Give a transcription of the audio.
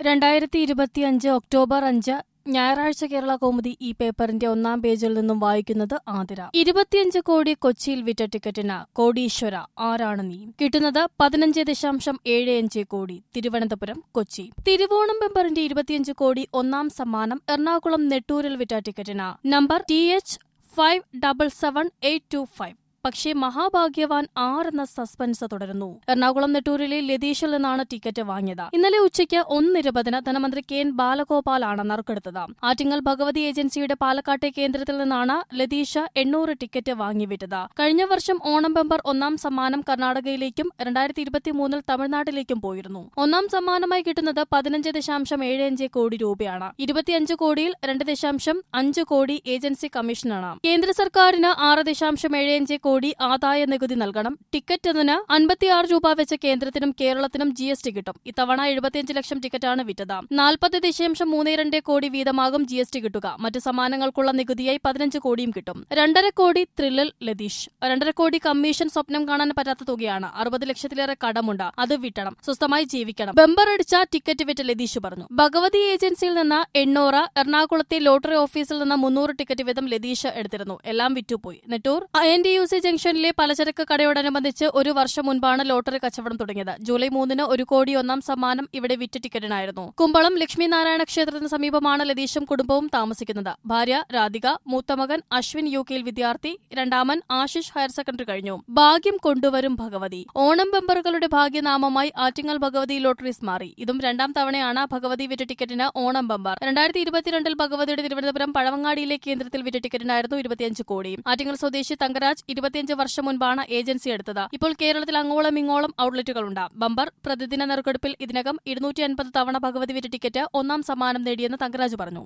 രണ്ടായിരത്തി ഇരുപത്തിയഞ്ച് ഒക്ടോബർ അഞ്ച് ഞായറാഴ്ച കേരള കൗമുദി ഈ പേപ്പറിന്റെ ഒന്നാം പേജിൽ നിന്നും വായിക്കുന്നത് ആതിര ഇരുപത്തിയഞ്ച് കോടി കൊച്ചിയിൽ വിറ്റ ടിക്കറ്റിന് കോടീശ്വര ആരാണ് നീ കിട്ടുന്നത് പതിനഞ്ച് ദശാംശം ഏഴ് അഞ്ച് കോടി തിരുവനന്തപുരം കൊച്ചി തിരുവോണം മെമ്പറിന്റെ ഇരുപത്തിയഞ്ച് കോടി ഒന്നാം സമ്മാനം എറണാകുളം നെട്ടൂരിൽ വിറ്റ ടിക്കറ്റിന് number T H five double seven eight two five പക്ഷേ മഹാഭാഗ്യവാൻ ആറെന്ന സസ്പെൻസ് തുടരുന്നു എറണാകുളം നെട്ടൂരിലെ ലതീഷിൽ നിന്നാണ് ടിക്കറ്റ് വാങ്ങിയത് ഇന്നലെ ഉച്ചയ്ക്ക് ഒന്നിരുപതിന് ധനമന്ത്രി കെ എൻ ബാലഗോപാലാണ് നറുക്കെടുത്തത് ആറ്റിങ്ങൽ ഭഗവതി ഏജൻസിയുടെ പാലക്കാട്ടെ കേന്ദ്രത്തിൽ നിന്നാണ് ലതീഷ എണ്ണൂറ് ടിക്കറ്റ് വാങ്ങിവിറ്റത് കഴിഞ്ഞ വർഷം ഓണം ബമ്പർ ഒന്നാം സമ്മാനം കർണാടകയിലേക്കും രണ്ടായിരത്തി ഇരുപത്തിമൂന്നിൽ തമിഴ്നാട്ടിലേക്കും പോയിരുന്നു ഒന്നാം സമ്മാനമായി കിട്ടുന്നത് പതിനഞ്ച് ദശാംശം ഏഴ് അഞ്ച് കോടി രൂപയാണ് ഇരുപത്തിയഞ്ച് കോടിയിൽ രണ്ട് ദശാംശം അഞ്ച് കോടി ഏജൻസി കമ്മീഷനാണ് കേന്ദ്ര സർക്കാരിന് ആറ് ദശാംശം ഏഴ് അഞ്ച് കോടി ആദായ നികുതി നൽകണം ടിക്കറ്റിന് അൻപത്തിയാറ് രൂപ വെച്ച് കേന്ദ്രത്തിനും കേരളത്തിനും ജി എസ് ടി കിട്ടും ഇത്തവണ എഴുപത്തിയഞ്ച് ലക്ഷം ടിക്കറ്റാണ് വിറ്റത് നാൽപ്പത് ദശാംശം മൂന്ന് രണ്ട് കോടി വീതമാകും ജി എസ് ടി കിട്ടുക മറ്റ് സമ്മാനങ്ങൾക്കുള്ള നികുതിയായി പതിനഞ്ച് കോടിയും കിട്ടും രണ്ടര കോടി ത്രില്ലിൽ ലതീഷ് രണ്ടര കോടി കമ്മീഷൻ സ്വപ്നം കാണാൻ പറ്റാത്ത തുകയാണ് അറുപത് ലക്ഷത്തിലേറെ കടമുണ്ട് അത് വിട്ടണം സ്വസ്ഥമായി ജീവിക്കണം ബമ്പർ അടിച്ച ടിക്കറ്റ് വിറ്റ് ലതീഷ് പറഞ്ഞു ഭഗവതി ഏജൻസിയിൽ നിന്ന് എണ്ണൂറ് എറണാകുളത്തെ ലോട്ടറി ഓഫീസിൽ നിന്ന് മുന്നൂറ് ടിക്കറ്റ് വീതം ലതീഷ് എടുത്തിരുന്നു എല്ലാം വിറ്റുപോയി Nettoor N D U C ജംഗ്ഷനിലെ പലചരക്ക് കടയോടനുബന്ധിച്ച് ഒരു വർഷം മുൻപാണ് ലോട്ടറി കച്ചവടം തുടങ്ങിയത് ജൂലൈ മൂന്നിന് ഒരു കോടി ഒന്നാം സമ്മാനം ഇവിടെ വിറ്റ് ടിക്കറ്റിനായിരുന്നു കുമ്പളം ലക്ഷ്മി നാരായണ ക്ഷേത്രത്തിന് സമീപമാണ് ലതീഷും കുടുംബവും താമസിക്കുന്നത് ഭാര്യ രാധിക മൂത്തമകൻ അശ്വിൻ യു കെയിൽ വിദ്യാർത്ഥി രണ്ടാമൻ ആശിഷ് ഹയർ സെക്കൻഡറി കഴിഞ്ഞു ഭാഗ്യം കൊണ്ടുവരും ഭഗവതി ഓണം ബമ്പറുകളുടെ ഭാഗ്യനാമമായി ആറ്റിങ്ങൽ ഭഗവതി ലോട്ടറീസ് മാറി ഇതും രണ്ടാം തവണയാണ് ഭഗവതി വിറ്റ ടിക്കറ്റിന് ഓണം ബമ്പർ രണ്ടായിരത്തി ഇരുപത്തിരണ്ടിൽ ഭഗവതിയുടെ തിരുവനന്തപുരം പഴവങ്ങാടിയിലെ കേന്ദ്രത്തിൽ വിറ്റ ടിക്കറ്റിനായിരുന്നു ഇരുപത്തിയഞ്ച് കോടി ആറ്റിങ്ങൽ സ്വദേശി തങ്കരാജ് ഇരുപത്തിയഞ്ച് വർഷം മുൻപാണ് ഏജൻസി എടുത്തത് ഇപ്പോൾ കേരളത്തിൽ അങ്ങോളം ഇങ്ങോളം ഔട്ട്ലെറ്റുകളുണ്ട് ബമ്പർ പ്രതിദിന നറുക്കെടുപ്പിൽ ഇതിനകം ഇരുന്നൂറ്റി അൻപത് തവണ ഭഗവതി വിറ്റ ടിക്കറ്റ് ഒന്നാം സമ്മാനം നേടിയെന്ന് തങ്കരാജ് പറഞ്ഞു